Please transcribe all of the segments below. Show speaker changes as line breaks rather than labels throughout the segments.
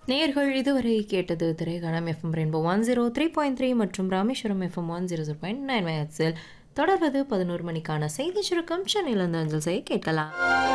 நேயர்கள் இதுவரை கேட்டது திரைக்காலம் FM rainbow one zero three point three மற்றும் Rameswaram FM one zero zero point nine மேட்ஸில் தொடர்வது பதினோரு மணிக்கான செய்தி சுருக்கம் சென்னையிலிருந்து அஞ்சல் செய்ய கேட்கலாம்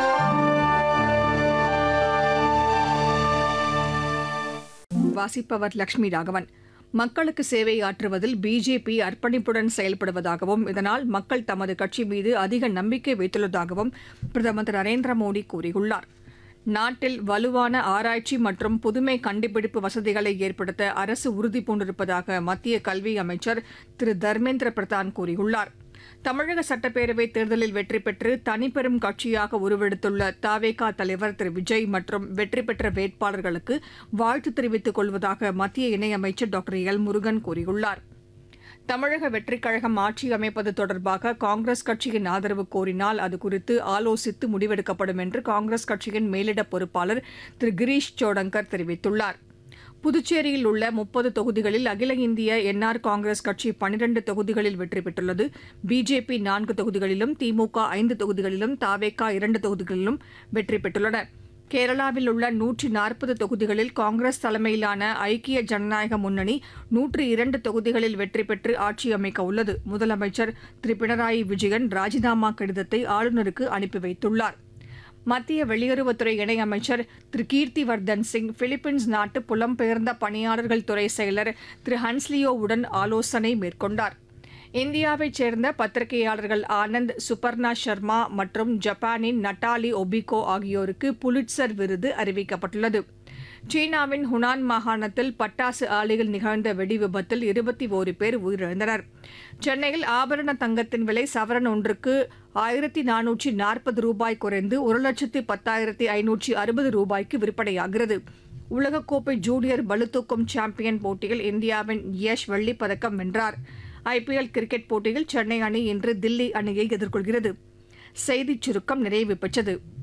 வாசிப்பவர் லட்சுமி ராகவன் மக்களுக்கு சேவை ஆற்றுவதில் பிஜேபி அர்ப்பணிப்புடன் செயல்படுவதாகவும் இதனால் மக்கள் தமது கட்சி மீது அதிக நம்பிக்கை வைத்துள்ளதாகவும் பிரதமர் திரு நரேந்திர மோடி கூறியுள்ளார் நாட்டில் வலுவான ஆராய்ச்சி மற்றும் புதுமை கண்டுபிடிப்பு வசதிகளை ஏற்படுத்த அரசு உறுதிபூண்டிருப்பதாக மத்திய கல்வி அமைச்சர் திரு தர்மேந்திர பிரதான் கூறியுள்ளார் தமிழக சட்டப்பேரவைத் தேர்தலில் வெற்றி பெற்று தனிப்பெரும் கட்சியாக உருவெடுத்துள்ள தாவேகா தலைவர் திரு விஜய் மற்றும் வெற்றி பெற்ற வேட்பாளர்களுக்கு வாழ்த்து தெரிவித்துக் கொள்வதாக மத்திய இணையமைச்சர் டாக்டர் எல் முருகன் கூறியுள்ளார் தமிழக வெற்றிக் கழகம் ஆட்சி அமைப்பது தொடர்பாக காங்கிரஸ் கட்சியின் ஆதரவு கோரினால் அது குறித்து ஆலோசித்து முடிவெடுக்கப்படும் என்று காங்கிரஸ் கட்சியின் மேலிட பொறுப்பாளர் திரு கிரீஷ் சோடங்கர் தெரிவித்துள்ளார் புதுச்சேரியில் உள்ள முப்பது தொகுதிகளில் அகில இந்திய என்ஆர் காங்கிரஸ் கட்சி பனிரண்டு தொகுதிகளில் வெற்றி பெற்றுள்ளது பிஜேபி நான்கு தொகுதிகளிலும் திமுக ஐந்து தொகுதிகளிலும் தாவேகா இரண்டு தொகுதிகளிலும் வெற்றி பெற்றுள்ளன கேரளாவில் உள்ள நூற்றி நாற்பது தொகுதிகளில் காங்கிரஸ் தலைமையிலான ஐக்கிய ஜனநாயக முன்னணி நூற்றி இரண்டு தொகுதிகளில் வெற்றி பெற்று ஆட்சி அமைக்க உள்ளது முதலமைச்சர் திரு பினராயி விஜயன் ராஜினாமா கடிதத்தை ஆளுநருக்கு அனுப்பி வைத்துள்ளார் மத்திய வெளியுறவுத்துறை இணையமைச்சர் திரு கீர்த்திவர்தன் சிங் பிலிப்பைன்ஸ் நாட்டு புலம்பெயர்ந்த பணியாளர்கள் துறை செயலர் திரு ஹன்ஸ்லியோவுடன் ஆலோசனை மேற்கொண்டார் இந்தியாவைச் சேர்ந்த பத்திரிகையாளர்கள் ஆனந்த் சுபர்ணா சர்மா மற்றும் ஜப்பானின் நட்டாலி ஒபிகோ ஆகியோருக்கு புலிட்சர் விருது அறிவிக்கப்பட்டுள்ளது சீனாவின் ஹுனான் மாகாணத்தில் பட்டாசு ஆலையில் நிகழ்ந்த வெடி விபத்தில் இருபத்தி ஓரு பேர் உயிரிழந்தனர் சென்னையில் ஆபரண தங்கத்தின் விலை சவரன் ஒன்றுக்கு ஆயிரத்தி நானூற்றி நாற்பது ரூபாய் குறைந்து ஒரு லட்சத்து பத்தாயிரத்தி ஐநூற்றி அறுபது ரூபாய்க்கு விற்பனையாகிறது உலகக்கோப்பை ஜூனியர் பளுதூக்கும் சாம்பியன் போட்டியில் இந்தியாவின் யஷ் வெள்ளிப் பதக்கம் வென்றார் ஐபிஎல் கிரிக்கெட் போட்டியில் சென்னை அணி இன்று தில்லி அணியை எதிர்கொள்கிறது செய்திச் சுருக்கம் நிறைவு பெற்றது